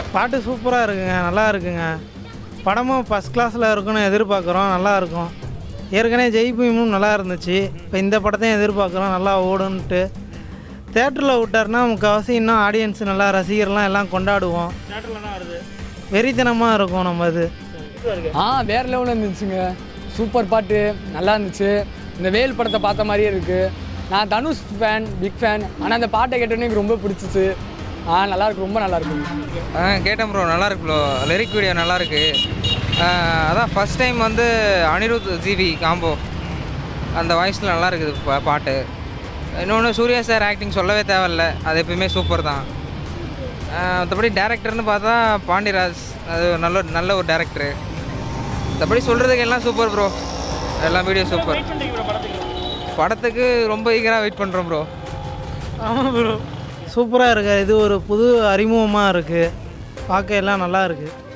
பாட்டு சூப்பராக இருக்குங்க நல்லா இருக்குங்க படமும் ஃபஸ்ட் கிளாஸில் இருக்குன்னு எதிர்பார்க்குறோம் நல்லா இருக்கும் ஏற்கனவே ஜெய்பீமும் நல்லா இருந்துச்சு இப்போ இந்த படத்தையும் எதிர்பார்க்குறோம் நல்லா ஓடுன்ட்டு தேட்டரில் விட்டாருன்னா முக்கால்வாசி இன்னும் ஆடியன்ஸ் நல்லா ரசிகர்லாம் எல்லாம் கொண்டாடுவோம் தேட்டரில் தான் வருது வெறித்தனமாக இருக்கும் நம்ம இது ஆ வேறு லெவலில் இருந்துச்சுங்க சூப்பர் பாட்டு நல்லா இருந்துச்சு இந்த வேல் படத்தை பார்த்த மாதிரியே இருக்குது நான் தனுஷ் ஃபேன் பிக் ஃபேன் ஆனால் அந்த பாட்டை கேட்டோன்னே எனக்கு ரொம்ப பிடிச்சிச்சு ஆ நல்லா இருக்கு ரொம்ப நல்லா இருக்கு ஆ கேட்டேன் ப்ரோ நல்லா இருக்கு ப்ரோ லிரிக் வீடியோ நல்லா இருக்கு ஆ, அதான் ஃபர்ஸ்ட் டைம் வந்து அனிருத் ஜிவி காம்போ அந்த வாய்ஸில் நல்லா இருக்குது பா- பாட்டு இன்னொன்று சூர்யா சார் ஆக்டிங் சொல்லவே தேவையில்ல அது எப்பயுமே சூப்பர் தான் ஆ, மற்றபடி டேரக்டர்னு பார்த்தா பாண்டியராஜ் அது நல்ல நல்ல ஒரு டேரக்டரு மற்றபடி சொல்கிறதுக்கு எல்லாம் சூப்பர் ப்ரோ எல்லாம் வீடியோ சூப்பர் வெயிட் பண்ணுறீங்க ப்ரோ படத்துக்கு படத்துக்கு ரொம்ப ஈகராக வெயிட் பண்ணுறோம் ப்ரோ ஆமாம் ப்ரோ சூப்பராக இருக்கு இது ஒரு புது அறிமுகமாக இருக்குது பார்க்க எல்லாம் நல்லா இருக்குது